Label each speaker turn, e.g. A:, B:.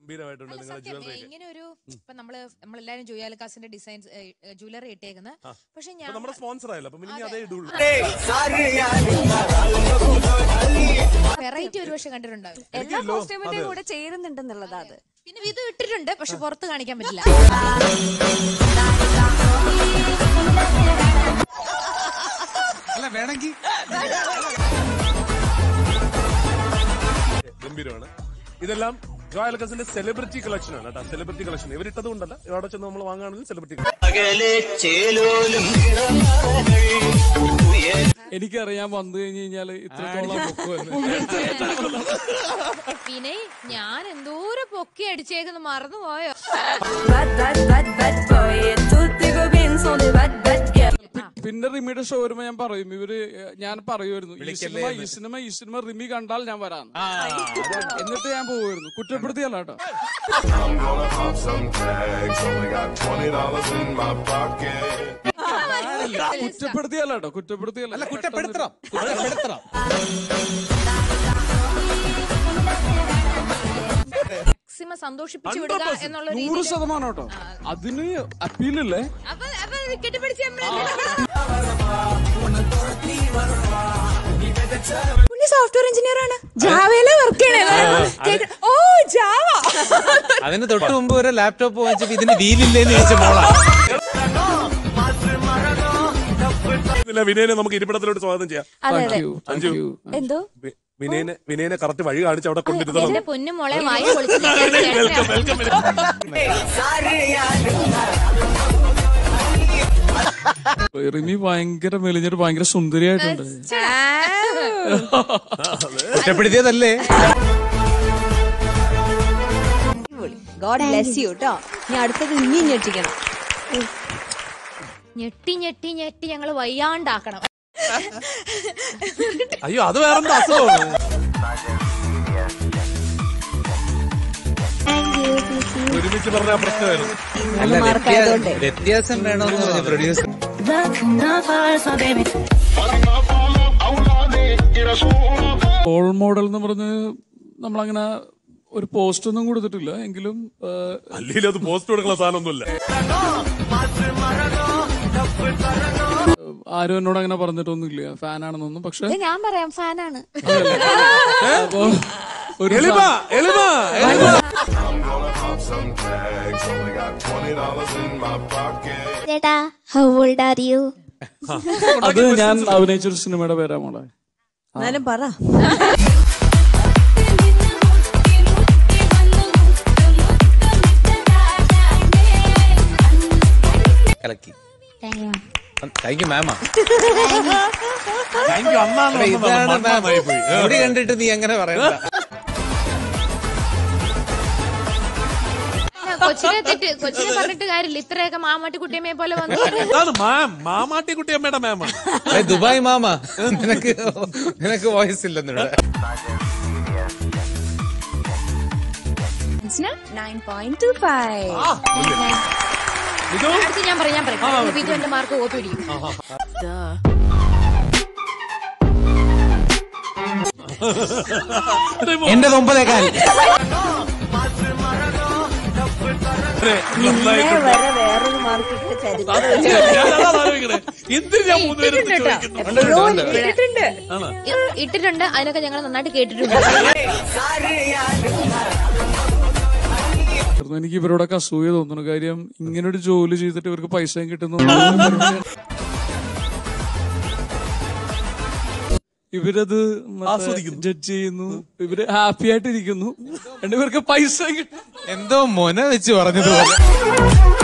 A: ഗംഭീരമായിട്ടുണ്ട് നിങ്ങളുടെ
B: സത്യം,
A: ജ്വല്ലറി ഒക്കെ
B: ഇങ്ങനെ ഒരു ഇപ്പൊ നമ്മള് നമ്മളെല്ലാരും ജുയാലക്കാസിന്റെ ഡിസൈൻസ് ജ്വല്ലറി ഇട്ടേക്കുന്നത് പക്ഷെ ഞാൻ
A: അപ്പൊ നമ്മുടെ സ്പോൺസർ ആയല്ലോ അപ്പൊ ഇനി അതേ ഇടുള്ളൂ
B: വെറൈറ്റി ഒരു പക്ഷെ കണ്ടിട്ടുണ്ടാവും
C: എല്ലാ കോസ്റ്റ്യൂമിന്റെയും കൂടെ ചേരുന്നുണ്ടെന്നുള്ളതാ അത്
B: പിന്നെ ഇത് ഇട്ടിട്ടുണ്ട് പക്ഷെ പുറത്ത് കാണിക്കാൻ പറ്റില്ല
D: അല്ല വേണമെങ്കിൽ
A: ഗംഭീരമാണ് ഇതെല്ലാം ജോയൽ കസിന്റെ സെലിബ്രിറ്റി കളക്ഷൻ ആണ് കേട്ടോ സെലിബ്രിറ്റി കളക്ഷൻ ഇവരിട്ടത് കൊണ്ടല്ല ഇവിടെ ചെന്ന് നമ്മൾ വാങ്ങുകയാണെങ്കിൽ സെലിബ്രിറ്റി
E: എനിക്കറിയാൻ വന്നു കഴിഞ്ഞു കഴിഞ്ഞാല് ഇത്രത്തോളം പൊക്കുമെന്ന്.
B: വിനയ് ഞാൻ എന്തോരം പൊക്കി അടിച്ചേക്കുന്നു മറന്നുപോയോ
C: Bad, bad, bad, bad boy. Et toutes tes copines sont des bad, bad girls.
E: പിന്നെ റിമിയുടെ ഷോ വരുമ്പോ ഞാൻ പറയും ഇവര് ഏഹ്, ഞാൻ പറയുമായിരുന്നു ഈ സിനിമ ഈ സിനിമ ഈ സിനിമ റിമി കണ്ടാൽ ഞാൻ വരാം എന്നിട്ട് ഞാൻ പോവുമായിരുന്നു കുറ്റപ്പെടുത്തിയല്ല കേട്ടോ
F: I'm gonna pop some tags. Only got twenty dollars in my pocket.
E: കുറ്റപ്പെടുത്തിയല്ല കേട്ടോ കുറ്റപ്പെടുത്തിയല്ല
D: അല്ല കുറ്റപ്പെടുത്തണം കുറ്റപ്പെടുത്തണം
B: മാക്സിമം സന്തോഷിപ്പിച്ചു വിടുക എന്നുള്ള
E: നൂറ്
B: രീതിയിൽ
E: ശതമാനം കേട്ടോ അതിന് അപ്പീലല്ലേ
B: അപ്പൊ അപ്പൊ കെട്ടിപ്പിടിച്ച്
C: പുള്ളി സോഫ്റ്റ്വെയർ എഞ്ചിനീയർ ആണ് ജാവയിലെ വർക്ക് ചെയ്യണേ ഓ ജാവ
D: അതിന് തൊട്ട് മുമ്പ് വരെ ലാപ്ടോപ്പ് വാങ്ങിച്ചപ്പോ ഇതിന് വീലില്ലേന്ന് ചോദിച്ച മോളാ
A: ഇല്ല വിനയനെ നമുക്ക് ഇരിപ്പിടത്തിലോട്ട് സ്വാഗതം ചെയ്യാം
C: അതെ
E: താങ്ക്
C: അതെ
E: യു താങ്ക് യു
C: എന്തോ
A: വി- വിനയനെ വിനയനെ കറക്റ്റ് വഴി കാണിച്ച് അവിടെ കൊണ്ടിരുത്തണം
B: എന്റെ പൊന്നു മോളെ വായ പൊളിച്ച് നിൽക്കാൻ
A: വെൽക്കം വെൽക്കം
E: റിമി ഭയങ്കര മെലിഞ്ഞിട്ട് ഭയങ്കര സുന്ദരിയായിട്ടുണ്ട്
D: കുറ്റപ്പെടുത്തിയതല്ലേ
C: ഗോഡ് ബ്ലെസ് യു കേട്ടോ ഇനി അടുത്തത് ഇനി ഞെട്ടിക്കണം
B: ഞെട്ടി ഞെട്ടി ഞെട്ടി ഞങ്ങള് വയ്യാണ്ടാക്കണം
A: അയ്യോ അത് വേറെന്താ അസുഖമാണ് ഒരുമിച്ച് പറഞ്ഞ പ്രശ്നമായിരുന്നു
D: അല്ല
C: മാർക്കായതുകൊണ്ട്.
D: വ്യത്യാ- വ്യത്യാസം വേണമെന്ന് പറഞ്ഞു പ്രൊഡ്യൂസർ
E: റോൾ മോഡൽ എന്ന് പറഞ്ഞ് നമ്മളങ്ങനെ ഒരു പോസ്റ്റ് ഒന്നും കൊടുത്തിട്ടില്ല എങ്കിലും ഏഹ്,
A: അല്ലെങ്കിൽ അത് പോസ്റ്റ് കൊടുക്കുന്ന സാധനമൊന്നുമില്ല
E: ആരും എന്നോട് അങ്ങനെ പറഞ്ഞിട്ടൊന്നുമില്ല ഫാനാണെന്നൊന്നും പക്ഷെ
C: ഇത് ഞാൻ പറയാം ഫാനാണ്
E: അപ്പോ ഒരു
A: എളിമ എളിമ എളിമ
F: I'm gonna pop some tags. Only got twenty dollars in my pocket.
G: ചേട്ടാ ഹൗ ഓൾഡ് ആർ യു
E: അത് ഞാൻ അഭിനയിച്ചൊരു സിനിമയുടെ പേരാ മോളെ
C: എന്നാലും പറ
D: കലക്കി താങ്ക് യു മാമാ
A: താങ്ക് യു അന്നാണ്
D: ഇതാണ് മാം മുടി കണ്ടിട്ട് നീ എങ്ങനെ പറയണ്ട
B: കൊച്ചിനെ തെറ്റ് കൊച്ചിനെ പറഞ്ഞിട്ട് കാര്യമില്ല ഇത്രയൊക്കെ മാമാട്ടി കുട്ടിയമ്മയെ പോലെ വന്നു
A: അതാണ് മാം മാമാട്ടി കുട്ടിയമ്മയുടെ മാമാണ്
D: ഏയ് ദുബായ് മാമ നിനക്ക് നിനക്ക് വോയിസ് ഇല്ലെന്നിവിടെ
C: നയൻ പോയിന്റ് ടു ഫൈവ്
B: അടുത്ത് ഞാൻ പറയാം ഞാൻ പറയാം ഇത് എന്റെ മാർക്ക് ഓപ്പി പിടിക്കും
D: എന്റെ ഒമ്പതേക്കാൽ
C: വരെ വേറൊരു മാർക്ക് ഇട്ട് ചരിത്രം
A: എന്തിന് ഞാൻ മൂന്നുപേരും ചോദിക്കുന്നു
C: ഇട്ടിട്ടുണ്ട്
B: ഇ- ഇട്ടിട്ടുണ്ട് അതിനൊക്കെ ഞങ്ങൾ നന്നായിട്ട് കേട്ടിട്ടുണ്ട്
E: എനിക്ക് ഇവരോടൊക്കെ അസൂയ തോന്നുന്നു കാര്യം ഇങ്ങനെ ഒരു ജോലി ചെയ്തിട്ട് ഇവർക്ക് പൈസ കിട്ടുന്നു ഇവരത്
A: ആസ്വദിക്കുന്നു.
E: ജഡ്ജ് ചെയ്യുന്നു ഇവര് ഹാപ്പി ആയിട്ടിരിക്കുന്നു എന്നിട്ട് ഇവർക്ക് പൈസ കിട്ടും
D: എന്തോ മൊന വെച്ച് പറഞ്ഞതുപോലെ